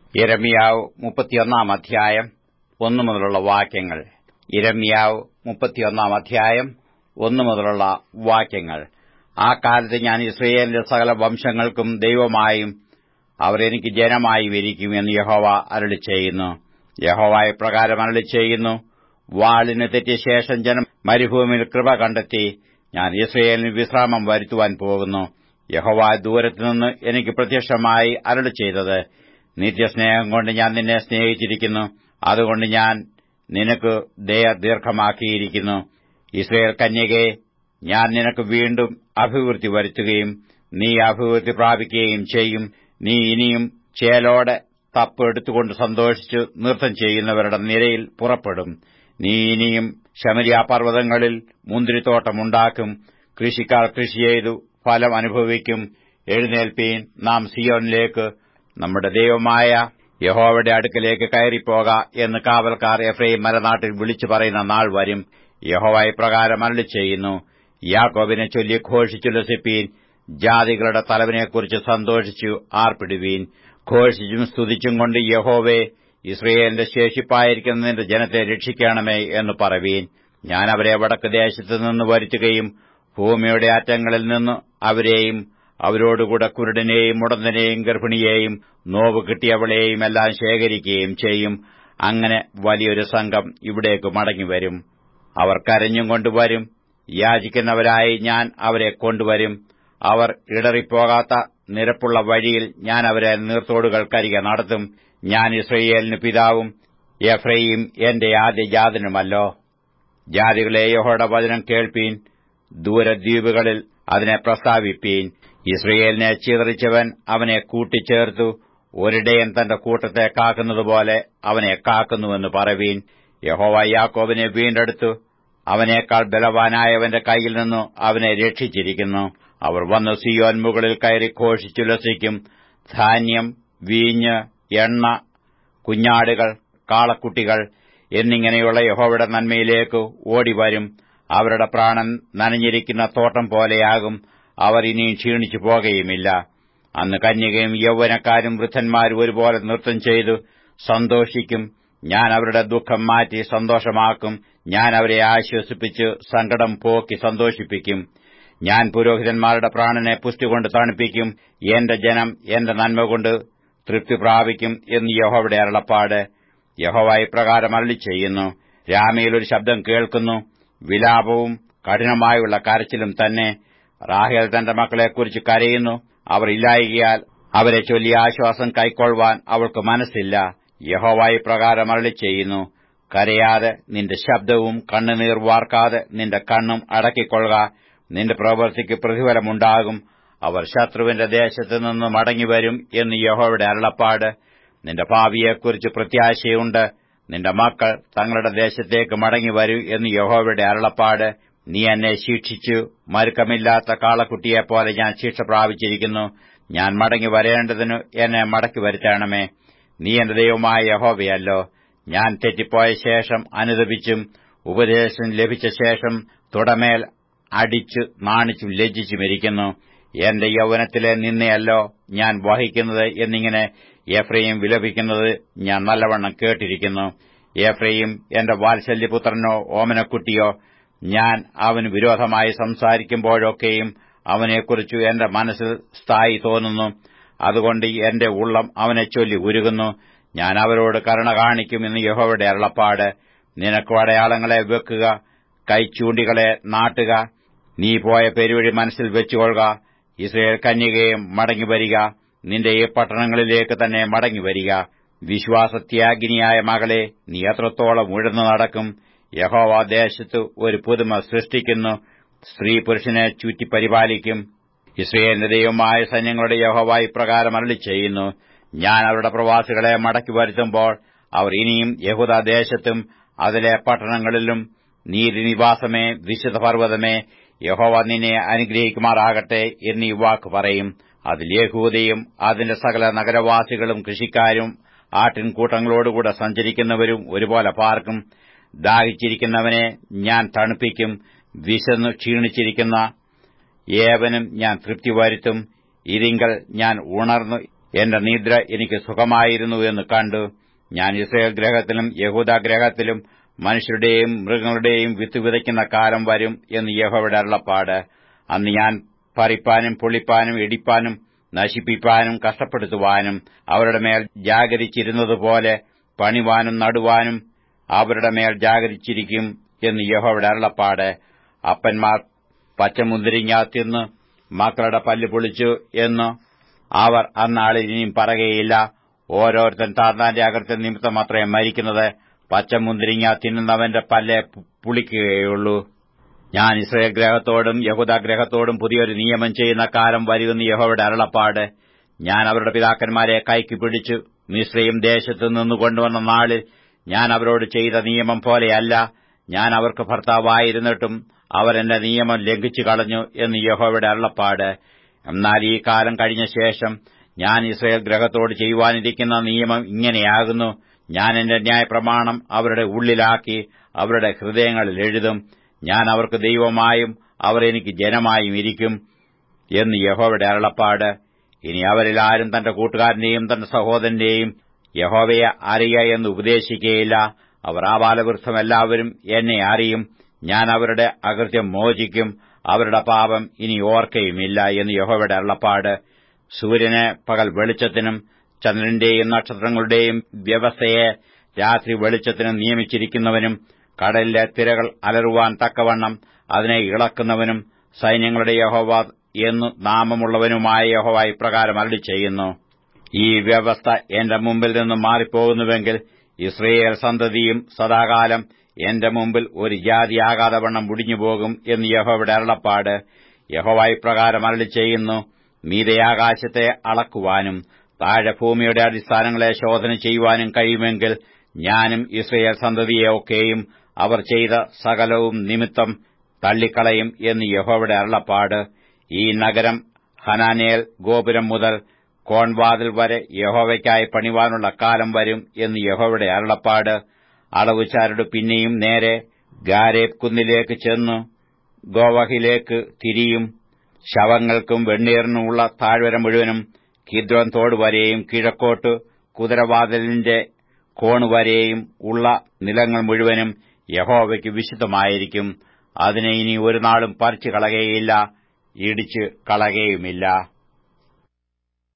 ഇരമിയാവ് മുപ്പത്തിയൊന്നാം അധ്യായം ഒന്നു മുതലുള്ള വാക്യങ്ങൾ ഇരമിയാവ് മുപ്പത്തിയൊന്നാം അധ്യായം ഒന്നു മുതലുള്ള വാക്യങ്ങൾ ആ കാലത്ത് ഞാൻ ഇസ്രയേലിന്റെ സകല വംശങ്ങൾക്കും ദൈവമായും അവർ എനിക്ക് ജനമായി വരിക്കും എന്ന് യഹോവ അരളി ചെയ്യുന്നു യഹോവ ഇപ്രകാരം അരളി ചെയ്യുന്നു വാളിന് തെറ്റിയ ശേഷം ജനം മരുഭൂമിയിൽ കൃപ കണ്ടെത്തി ഞാൻ ഇസ്രയേലിന് വിശ്രാമം വരുത്തുവാൻ പോകുന്നു യഹോവ ദൂരത്തുനിന്ന് എനിക്ക് പ്രത്യക്ഷമായി അരളി ചെയ്തത് നിത്യസ്നേഹം കൊണ്ട് ഞാൻ നിന്നെ സ്നേഹിച്ചിരിക്കുന്നു അതുകൊണ്ട് ഞാൻ നിനക്ക് ദയ ദീർഘമാക്കിയിരിക്കുന്നു ഇസ്രയേൽ കന്യകെ ഞാൻ നിനക്ക് വീണ്ടും അഭിവൃദ്ധി വരുത്തുകയും നീ അഭിവൃദ്ധി പ്രാപിക്കുകയും ചെയ്യും നീ ഇനിയും ചേലോടെ തപ്പ് എടുത്തുകൊണ്ട് സന്തോഷിച്ച് നൃത്തം ചെയ്യുന്നവരുടെ നിരയിൽ പുറപ്പെടും നീ ഇനിയും ശമരിയ പർവ്വതങ്ങളിൽ മുന്തിരിത്തോട്ടമുണ്ടാക്കും കൃഷിക്കാർ കൃഷി ചെയ്തു ഫലം അനുഭവിക്കും എഴുന്നേൽപ്പീൻ നാം സിയോനിലേക്ക് നമ്മുടെ ദൈവമായ യഹോവയുടെ അടുക്കലേക്ക് കയറിപ്പോക എന്ന് കാവൽക്കാർ എഫ്രൈം മലനാട്ടിൽ വിളിച്ചു പറയുന്ന നാൾ വരും യഹോവ ഇപ്രകാരം അരളി ചെയ്യുന്നു യാക്കോബിനെ ചൊല്ലി ഘോഷിച്ചുല്ലസിപ്പീൻ ജാതികളുടെ തലവനെക്കുറിച്ച് സന്തോഷിച്ചു ആർപ്പിടുവീൻ ഘോഷിച്ചും സ്തുതിച്ചും കൊണ്ട് യഹോവേ ഇസ്രയേലിന്റെ ശേഷിപ്പായിരിക്കുന്ന നിന്റെ ജനത്തെ രക്ഷിക്കണമേ എന്ന് പറവീൻ ഞാൻ അവരെ വടക്ക് ദേശത്തു നിന്ന് വരുത്തുകയും ഭൂമിയുടെ അറ്റങ്ങളിൽ നിന്ന് അവരെയും അവരോടുകൂടെ കുരുടനെയും മുടന്തനെയും ഗർഭിണിയെയും നോവ് കിട്ടിയവളെയും എല്ലാം ശേഖരിക്കുകയും ചെയ്യും അങ്ങനെ വലിയൊരു സംഘം ഇവിടേക്ക് മടങ്ങിവരും അവർ കരഞ്ഞും കൊണ്ടുവരും യാചിക്കുന്നവരായി ഞാൻ അവരെ കൊണ്ടുവരും അവർ ഇടറിപ്പോകാത്ത നിരപ്പുള്ള വഴിയിൽ ഞാൻ അവരെ നീർത്തോടുകൾക്കരികെ നടത്തും ഞാൻ ഇസ്രയേലിന് പിതാവും എഫ്രയും എന്റെ ആദ്യ ജാതനുമല്ലോ ജാതികളെ യഹോയുടെ വചനം കേൾപ്പീൻ ദൂരദ്വീപുകളിൽ അതിനെ പ്രസ്താവിപ്പീൻ ഇസ്രയേലിനെ ചിതറിച്ചവൻ അവനെ കൂട്ടിച്ചേർത്തു ഒരിടയൻ തന്റെ കൂട്ടത്തെ കാക്കുന്നതുപോലെ അവനെ കാക്കുന്നുവെന്ന് പറവീൻ യഹോവ യാക്കോബിനെ വീണ്ടെടുത്തു അവനേക്കാൾ ബലവാനായവന്റെ കൈയിൽ നിന്നു അവനെ രക്ഷിച്ചിരിക്കുന്നു അവർ വന്ന് സിയോൻ മുകളിൽ കയറി ഘോഷിച്ചുല്ലസിക്കും ധാന്യം വീഞ്ഞ് എണ്ണ കുഞ്ഞാടുകൾ കാളക്കുട്ടികൾ എന്നിങ്ങനെയുള്ള യഹോവയുടെ നന്മയിലേക്ക് ഓടിവരും അവരുടെ പ്രാണൻ നനഞ്ഞിരിക്കുന്ന തോട്ടം പോലെയാകും അവർ ഇനിയും ക്ഷീണിച്ചു പോകുകയുമില്ല അന്ന് കന്യകയും യൗവനക്കാരും വൃദ്ധന്മാരും ഒരുപോലെ നൃത്തം ചെയ്തു സന്തോഷിക്കും ഞാൻ അവരുടെ ദുഃഖം മാറ്റി സന്തോഷമാക്കും ഞാൻ അവരെ ആശ്വസിപ്പിച്ച് സങ്കടം പോക്കി സന്തോഷിപ്പിക്കും ഞാൻ പുരോഹിതന്മാരുടെ പ്രാണനെ പുഷ്ടികൊണ്ട് തണുപ്പിക്കും എന്റെ ജനം എന്റെ നന്മ കൊണ്ട് തൃപ്തി പ്രാപിക്കും എന്ന് യഹോവയുടെ അരുളപ്പാട് യഹോവ ഇപ്രകാരം അരളി ചെയ്യുന്നു രാമയിൽ ഒരു ശബ്ദം കേൾക്കുന്നു വിലാപവും കഠിനമായുള്ള കരച്ചിലും തന്നെ റാഹേൽ തന്റെ മക്കളെക്കുറിച്ച് കരയുന്നു അവർ ഇല്ലായികയാൽ അവരെ ചൊല്ലി ആശ്വാസം കൈക്കൊള്ളുവാൻ അവൾക്ക് മനസ്സില്ല യഹോവായി പ്രകാരം അരളി ചെയ്യുന്നു കരയാതെ നിന്റെ ശബ്ദവും കണ്ണുനീർ വാർക്കാതെ നിന്റെ കണ്ണും അടക്കിക്കൊള്ളുക നിന്റെ പ്രവൃത്തിക്ക് പ്രതിഫലമുണ്ടാകും അവർ ശത്രുവിന്റെ ദേശത്തു നിന്ന് മടങ്ങിവരും എന്ന് യഹോയുടെ അരുളപ്പാട് നിന്റെ ഭാവിയെക്കുറിച്ച് പ്രത്യാശയുണ്ട് നിന്റെ മക്കൾ തങ്ങളുടെ ദേശത്തേക്ക് മടങ്ങിവരൂ എന്ന് യഹോവയുടെ അരുളപ്പാട് നീ എന്നെ ശിക്ഷിച്ചു മരുക്കമില്ലാത്ത കാളക്കുട്ടിയെപ്പോലെ ഞാൻ ശിക്ഷ പ്രാപിച്ചിരിക്കുന്നു ഞാൻ മടങ്ങി വരേണ്ടതിനു എന്നെ മടക്കി വരുത്തണമേ നീ എന്റെ ദൈവമായ യഹോവയല്ലോ ഞാൻ തെറ്റിപ്പോയ ശേഷം അനുദപിച്ചും ഉപദേശം ലഭിച്ച ശേഷം തുടമേൽ അടിച്ചു നാണിച്ചും ലജ്ജിച്ചും ഇരിക്കുന്നു എന്റെ യൗവനത്തിലെ നിന്നെയല്ലോ ഞാൻ വഹിക്കുന്നത് എന്നിങ്ങനെ എഫ്രയും വിലപിക്കുന്നത് ഞാൻ നല്ലവണ്ണം കേട്ടിരിക്കുന്നു എഫ്രയും എന്റെ വാത്സല്യപുത്രനോ ഓമനക്കുട്ടിയോ ഞാൻ അവന് വിരോധമായി സംസാരിക്കുമ്പോഴൊക്കെയും അവനെക്കുറിച്ചു എന്റെ മനസ്സിൽ സ്ഥായി തോന്നുന്നു അതുകൊണ്ട് എന്റെ ഉള്ളം അവനെ ചൊല്ലി ഉരുകുന്നു ഞാൻ അവരോട് കരുണ കാണിക്കുമെന്ന് യഹോവയുടെ അരുളപ്പാട് നിനക്ക് അടയാളങ്ങളെ വെക്കുക കൈച്ചൂണ്ടികളെ നാട്ടുക നീ പോയ പെരുവഴി മനസ്സിൽ വെച്ചുകൊള്ളുക ഇസ്രയേൽ കന്യകയും മടങ്ങിവരിക നിന്റെ ഈ പട്ടണങ്ങളിലേക്ക് തന്നെ മടങ്ങിവരിക വിശ്വാസത്യാഗിനിയായ മകളെ നീ എത്രത്തോളം ഉഴന്നു നടക്കും യഹോവ ദേശത്ത് ഒരു പുതുമ സൃഷ്ടിക്കുന്നു സ്ത്രീ പുരുഷനെ ചുറ്റി പരിപാലിക്കും ഇസ്രയേലിന്റെ ദൈവമായ സൈന്യങ്ങളുടെ യഹോവ ഇപ്രകാരം അരളി ചെയ്യുന്നു ഞാൻ അവരുടെ പ്രവാസികളെ മടക്കി വരുത്തുമ്പോൾ അവർ ഇനിയും യഹൂദ ദേശത്തും അതിലെ പട്ടണങ്ങളിലും നീതിനിവാസമേ വിശുദ്ധ പർവ്വതമേ യഹോവ നിന്നെ അനുഗ്രഹിക്കുമാറാകട്ടെ എന്നീ വാക്ക് പറയും അതിൽ യഹൂദയും അതിന്റെ സകല നഗരവാസികളും കൃഷിക്കാരും ആട്ടിൻകൂട്ടങ്ങളോടുകൂടെ സഞ്ചരിക്കുന്നവരും ഒരുപോലെ പാർക്കും ദാഹിച്ചിരിക്കുന്നവനെ ഞാൻ തണുപ്പിക്കും വിശന്നു ക്ഷീണിച്ചിരിക്കുന്ന ഏവനും ഞാൻ തൃപ്തി വരുത്തും ഇതിങ്കൽ ഞാൻ ഉണർന്നു എന്റെ നിദ്ര എനിക്ക് സുഖമായിരുന്നു എന്ന് കണ്ടു ഞാൻ ഇസ്രയേൽ ഗ്രഹത്തിലും യഹൂദ ഗ്രഹത്തിലും മനുഷ്യരുടെയും മൃഗങ്ങളുടെയും വിത്ത് വിതയ്ക്കുന്ന കാലം വരും എന്ന് യഹോവയുടെ അരുളപ്പാട് അന്ന് ഞാൻ പറിപ്പാനും പൊളിപ്പാനും ഇടിപ്പാനും നശിപ്പിപ്പാനും കഷ്ടപ്പെടുത്തുവാനും അവരുടെ മേൽ ജാഗരിച്ചിരുന്നതുപോലെ പണിവാനും നടുവാനും അവരുടെ മേൽ ജാഗരിച്ചിരിക്കും എന്ന് യഹോവയുടെ അരുളപ്പാട് അപ്പന്മാർ പച്ചമുന്തിരിങ്ങ തിന്ന് മക്കളുടെ പല്ല് പൊളിച്ചു എന്ന് അവർ അന്നാളിൽ ഇനിയും പറയുകയില്ല ഓരോരുത്തൻ താന്താന്റെ അകൃത്യം നിമിത്തം മാത്രമേ മരിക്കുന്നത് പച്ചമുന്തിരിങ്ങ തിന്നുന്നവന്റെ പല്ലെ പുളിക്കുകയുള്ളൂ ഞാൻ ഇസ്രയേൽ ഗ്രഹത്തോടും യഹൂദ ഗ്രഹത്തോടും പുതിയൊരു നിയമം ചെയ്യുന്ന കാലം വരുമെന്ന് യഹോവയുടെ അരുളപ്പാട് ഞാൻ അവരുടെ പിതാക്കന്മാരെ കൈക്ക് പിടിച്ചു മിശ്രയും ദേശത്തു നിന്ന് കൊണ്ടുവന്ന നാളിൽ ഞാൻ അവരോട് ചെയ്ത നിയമം പോലെയല്ല ഞാൻ അവർക്ക് ഭർത്താവായിരുന്നിട്ടും അവർ എന്റെ നിയമം ലംഘിച്ചു കളഞ്ഞു എന്ന് യഹോവയുടെ അരുളപ്പാട് എന്നാൽ ഈ കാലം കഴിഞ്ഞ ശേഷം ഞാൻ ഇസ്രയേൽ ഗ്രഹത്തോട് ചെയ്യുവാനിരിക്കുന്ന നിയമം ഇങ്ങനെയാകുന്നു ഞാൻ എന്റെ ന്യായപ്രമാണം അവരുടെ ഉള്ളിലാക്കി അവരുടെ ഹൃദയങ്ങളിൽ എഴുതും ഞാൻ അവർക്ക് ദൈവമായും അവർ എനിക്ക് ജനമായും ഇരിക്കും എന്ന് യഹോവയുടെ അരുളപ്പാട് ഇനി അവരിൽ ആരും തന്റെ കൂട്ടുകാരന്റെയും തന്റെ സഹോദരന്റെയും യഹോവയെ അറിയുക എന്ന് ഉപദേശിക്കുകയില്ല അവർ ആബാലവൃദ്ധം എല്ലാവരും എന്നെ അറിയും ഞാൻ അവരുടെ അകൃത്യം മോചിക്കും അവരുടെ പാപം ഇനി ഓർക്കയുമില്ല എന്ന് യഹോവയുടെ അരുളപ്പാട് സൂര്യനെ പകൽ വെളിച്ചത്തിനും ചന്ദ്രന്റെയും നക്ഷത്രങ്ങളുടെയും വ്യവസ്ഥയെ രാത്രി വെളിച്ചത്തിനും നിയമിച്ചിരിക്കുന്നവനും കടലിലെ തിരകൾ അലറുവാൻ തക്കവണ്ണം അതിനെ ഇളക്കുന്നവനും സൈന്യങ്ങളുടെ യഹോവ എന്നു നാമമുള്ളവനുമായ യഹോവ ഇപ്രകാരം അരളി ചെയ്യുന്നു ഈ വ്യവസ്ഥ എന്റെ മുമ്പിൽ നിന്ന് മാറിപ്പോകുന്നുവെങ്കിൽ ഇസ്രയേൽ സന്തതിയും സദാകാലം എന്റെ മുമ്പിൽ ഒരു ജാതിയാകാതെ വണ്ണം മുടിഞ്ഞുപോകും എന്ന് യഹോവയുടെ അരുളപ്പാട് യഹോവ ഇപ്രകാരം അരളി ചെയ്യുന്നു മീതയാകാശത്തെ അളക്കുവാനും താഴെ ഭൂമിയുടെ അടിസ്ഥാനങ്ങളെ ശോധന ചെയ്യുവാനും കഴിയുമെങ്കിൽ ഞാനും ഇസ്രയേൽ സന്തതിയെ ഒക്കെയും അവർ ചെയ്ത സകലവും നിമിത്തം തള്ളിക്കളയും എന്ന് യഹോവയുടെ അരുളപ്പാട് ഈ നഗരം ഹനാനേൽ ഗോപുരം മുതൽ കോൺവാതിൽ വരെ യഹോവയ്ക്കായി പണിവാനുള്ള കാലം വരും എന്ന് യഹോവയുടെ അരുളപ്പാട് അളവുചാരുടെ പിന്നെയും നേരെ ഗാരേബ് കുന്നിലേക്ക് ചെന്നു ഗോവഹിലേക്ക് തിരിയും ശവങ്ങൾക്കും വെണ്ണീറിനുമുള്ള താഴ്വര മുഴുവനും കിദ്രോൻ തോട് വരെയും കിഴക്കോട്ട് കുതിരവാതിലിന്റെ കോണുവരെയും ഉള്ള നിലങ്ങൾ മുഴുവനും യഹോവയ്ക്ക് വിശുദ്ധമായിരിക്കും അതിനെ ഇനി ഒരു നാളും പറിച്ചു കളകയില്ല ഇടിച്ചു കളകയുമില്ല